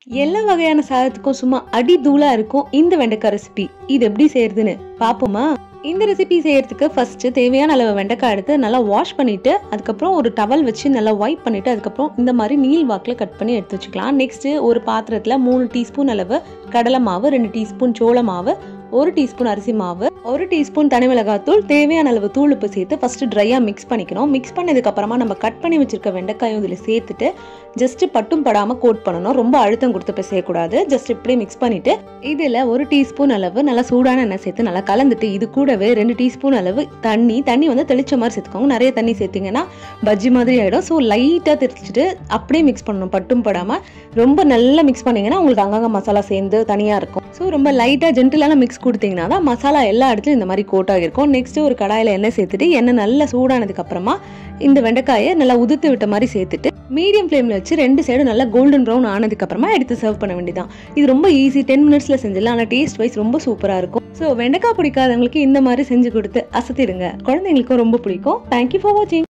எல்லா வகையான சாதத்துக்கும் சும்மா அடி தூளா இருக்கும் இந்த வெண்டைக்காய் ரெசிபி இது எப்படி செய்யறதுன்னு பாப்போமா இந்த ரெசிபி செய்யறதுக்கு ஃபர்ஸ்ட் தேவையான அளவு வெண்டைக்காய் எடுத்து நல்லா வாஷ் பண்ணிட்டு அதுக்கப்புறம் ஒரு டவல் வச்சு நல்லா வைப் பண்ணிட்டு அதுக்கப்புறம் இந்த மாதிரி நீல் வாக்கில் கட் பண்ணி எடுத்து வச்சுக்கலாம் நெக்ஸ்ட் ஒரு பாத்திரத்துல மூணு டீஸ்பூன் அளவு கடலை மாவு ரெண்டு டீஸ்பூன் சோள மாவு ஒரு டீஸ்பூன் அரிசி மாவு ஒரு டீஸ்பூன் தனி மிளகாத்தூள் தேவையான அளவு தூள் உப்பு சேர்த்து ஃபர்ஸ்ட் ட்ரையாக மிக்ஸ் பண்ணிக்கணும் மிக்ஸ் பண்ணதுக்கு அப்புறமா நம்ம கட் பண்ணி வச்சிருக்க வெண்டைக்காயும் இதில் சேர்த்துட்டு ஜஸ்ட் பட்டும் படாமல் கோட் பண்ணணும் ரொம்ப அழுத்தம் கொடுத்து போய் செய்யக்கூடாது ஜஸ்ட் இப்படி மிக்ஸ் பண்ணிட்டு இதில் ஒரு டீஸ்பூன் அளவு நல்லா சூடான எண்ணெய் சேர்த்து நல்லா கலந்துட்டு இது கூடவே ரெண்டு டீஸ்பூன் அளவு தண்ணி தண்ணி வந்து தெளிச்ச மாதிரி சேர்த்துக்கோங்க நிறைய தண்ணி சேர்த்திங்கன்னா பஜ்ஜி மாதிரி ஆகிடும் ஸோ லைட்டாக தெளிச்சிட்டு அப்படியே மிக்ஸ் பண்ணணும் பட்டும் படாமல் ரொம்ப நல்லா மிக்ஸ் பண்ணீங்கன்னா உங்களுக்கு அங்கங்கே மசாலா சேர்ந்து தனியாக இருக்கும் ஸோ ரொம்ப லைட்டாக ஜென்டிலான மிக்ஸ் கொடுத்தீங்கன்னா தான் மசாலா எல்லா இடத்துலையும் இந்த மாதிரி கோட் ஆகிருக்கும் நெக்ஸ்ட் ஒரு கடாயில் எண்ணெய் சேர்த்துட்டு எண்ணெய் நல்லா சூடானதுக்கு அப்புறமா இந்த வெண்டைக்காயை நல்லா உதுத்து விட்ட மாதிரி சேர்த்துட்டு மீடியம் ஃப்ளேமில் வச்சு ரெண்டு சைடும் நல்லா கோல்டன் ப்ரௌன் ஆனதுக்கு அப்புறமா எடுத்து சர்வ் பண்ண வேண்டியதான் இது ரொம்ப ஈஸி டென் மினிட்ஸில் செஞ்சிடலாம் ஆனால் டேஸ்ட் வைஸ் ரொம்ப சூப்பராக இருக்கும் ஸோ வெண்டைக்காய் பிடிக்காதவங்களுக்கு இந்த மாதிரி செஞ்சு கொடுத்து அசத்திடுங்க குழந்தைங்களுக்கும் ரொம்ப பிடிக்கும் தேங்க்யூ ஃபார் வாட்சிங்